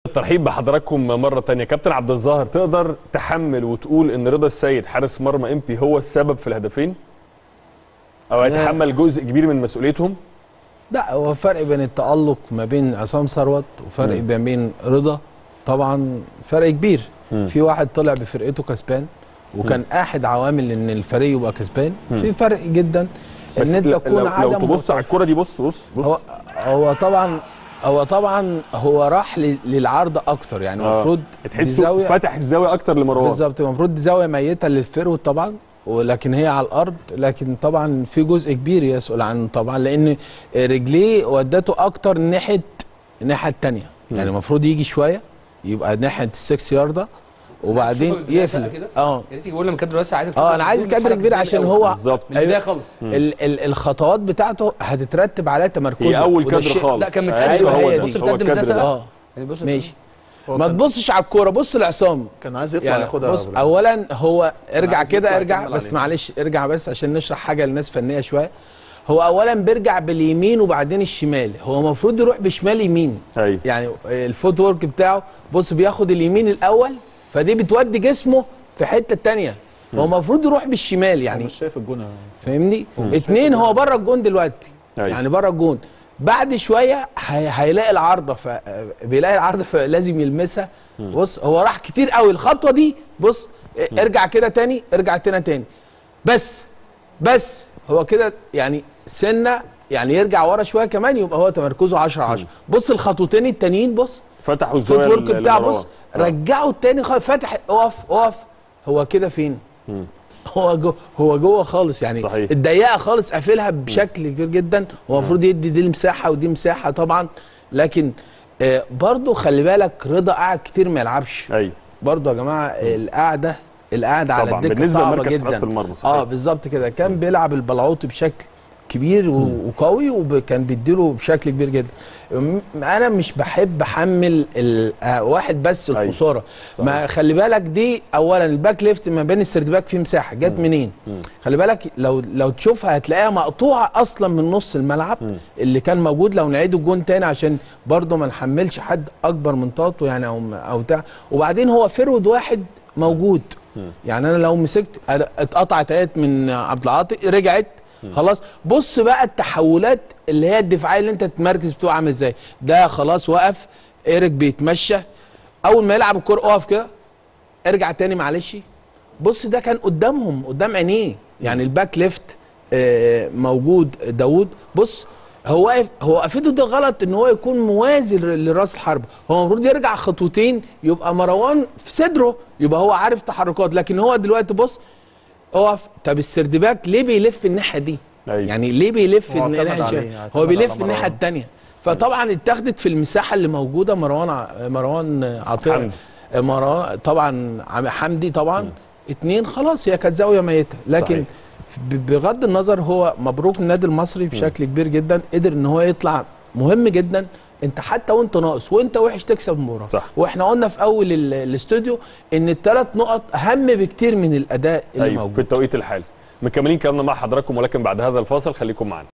الترحيب بحضراتكم مرة تانية كابتن عبد الظاهر تقدر تحمل وتقول ان رضا السيد حارس مرمى امبي هو السبب في الهدفين او يتحمل جزء كبير من مسؤوليتهم لا هو فرق بين التألق ما بين عصام ثروت وفرق مم. ما بين رضا طبعا فرق كبير مم. في واحد طلع بفرقته كسبان وكان احد عوامل ان الفريق يبقى كسبان في فرق جدا ان بس انت ل- تكون لو, لو عدم تبص على مصف. الكرة دي بص بص بص هو هو طبعا هو طبعا هو راح ل- للعرض اكتر يعني آه. المفروض دي تحسه زاويه فتح الزاوية اكتر لمروان بالظبط المفروض دي زاويه ميته للفرود طبعا ولكن هي على الارض لكن طبعا في جزء كبير يسأل عنه طبعا لان رجليه ودته اكتر ناحيه الناحيه الثانيه يعني المفروض يجي شويه يبقى ناحيه السكس يارده وبعدين شوفوا البداية يقفل كده. اه يا ريت يقول لنا من كادر واسع عايزك اه انا عايز كادر كبير عشان هو بالظبط من البدايه خالص ال ال الخطوات بتاعته هتترتب على تمركزه هي اول وده كادر الشيء- خالص لا كان متقدم أيوة، هو هي بص دي. هو متقدم الكادر اساسا ده. اه يعني بص ماشي هو ما كان- تبصش على الكوره بص لعصام كان عايز يطلع يعني ياخدها بص قبل. اولا هو ارجع عايز كده يطلع ارجع يكمل بس عليه. معلش ارجع بس عشان نشرح حاجه للناس فنيه شويه هو اولا بيرجع باليمين وبعدين الشمال هو المفروض يروح بشمال يمين ايوه يعني الفوت ورك بتاعه بص بياخد اليمين الاول فدي بتودي جسمه في حته تانية هو المفروض يروح بالشمال يعني مش شايف الجون فاهمني اتنين هو بره الجون دلوقتي أيوة. يعني بره الجون بعد شويه هي... هيلاقي العارضه ف... بيلاقي العارضه فلازم يلمسها بص هو راح كتير قوي الخطوه دي بص ارجع كده تاني ارجع تاني تاني بس بس هو كده يعني سنه يعني يرجع ورا شويه كمان يبقى هو تمركزه 10 10 بص الخطوتين التانيين بص فتحوا الفوت الزاوية ورك ل- بتاعه لمروان. بص آه. رجعه التاني خالص فتح اقف اقف هو كده فين؟ هو جو هو جوه خالص يعني صحيح. الضيقه خالص قافلها بشكل كبير جدا هو المفروض يدي دي مساحه ودي مساحه طبعا لكن آه برضو خلي بالك رضا قاعد كتير ما يلعبش ايوه برضو يا جماعه القعده القعده على طبعاً، الدكه بالنسبة صعبه لمركز جدا حراسة المرمى، صحيح. اه بالظبط كده كان بيلعب البلعوطي بشكل كبير و- وقوي وكان بيديله بشكل كبير جدا م- انا مش بحب احمل ال- آه، واحد بس أيوة. الخساره صحيح. ما خلي بالك دي اولا الباك ليفت ما بين السيرد باك فيه مساحه جت منين خلي بالك لو لو تشوفها هتلاقيها مقطوعه اصلا من نص الملعب اللي كان موجود لو نعيد الجون تاني عشان برضه ما نحملش حد اكبر من طاقته يعني او او بتاع وبعدين هو فرود واحد موجود يعني انا لو مسكت أنا اتقطعت اهيت من عبد العاطي رجعت خلاص بص بقى التحولات اللي هي الدفاعيه اللي انت تتمركز بتوع عامل ازاي ده خلاص وقف ايريك بيتمشى اول ما يلعب الكوره اقف كده ارجع تاني معلش بص ده كان قدامهم قدام عينيه يعني الباك ليفت آه، موجود داوود بص هو واقف هو وقفته ده غلط ان هو يكون موازي ل- لراس الحرب هو المفروض يرجع خطوتين يبقى مروان في صدره يبقى هو عارف تحركات لكن هو دلوقتي بص اقف طب السردباك ليه بيلف الناحيه دي أيوة. يعني ليه بيلف هو اعتمد الناحيه عليه، الشمال؟ اعتمد هو على بيلف مروان. الناحيه الثانيه فطبعا اتاخدت في المساحه اللي موجوده مروان ع- مروان عطيه حمدي. مروان طبعا عم- حمدي طبعا اتنين خلاص هي كانت زاويه ميته لكن صحيح. ب- بغض النظر هو مبروك النادي المصري بشكل كبير جدا قدر ان هو يطلع مهم جدا انت حتى وانت ناقص وانت وحش تكسب المباراه صح. واحنا قلنا في اول ال- الاستوديو ان الثلاث نقط اهم بكتير من الاداء اللي ايوه موجود في التوقيت الحالي مكملين كلامنا مع حضراتكم ولكن بعد هذا الفاصل خليكم معنا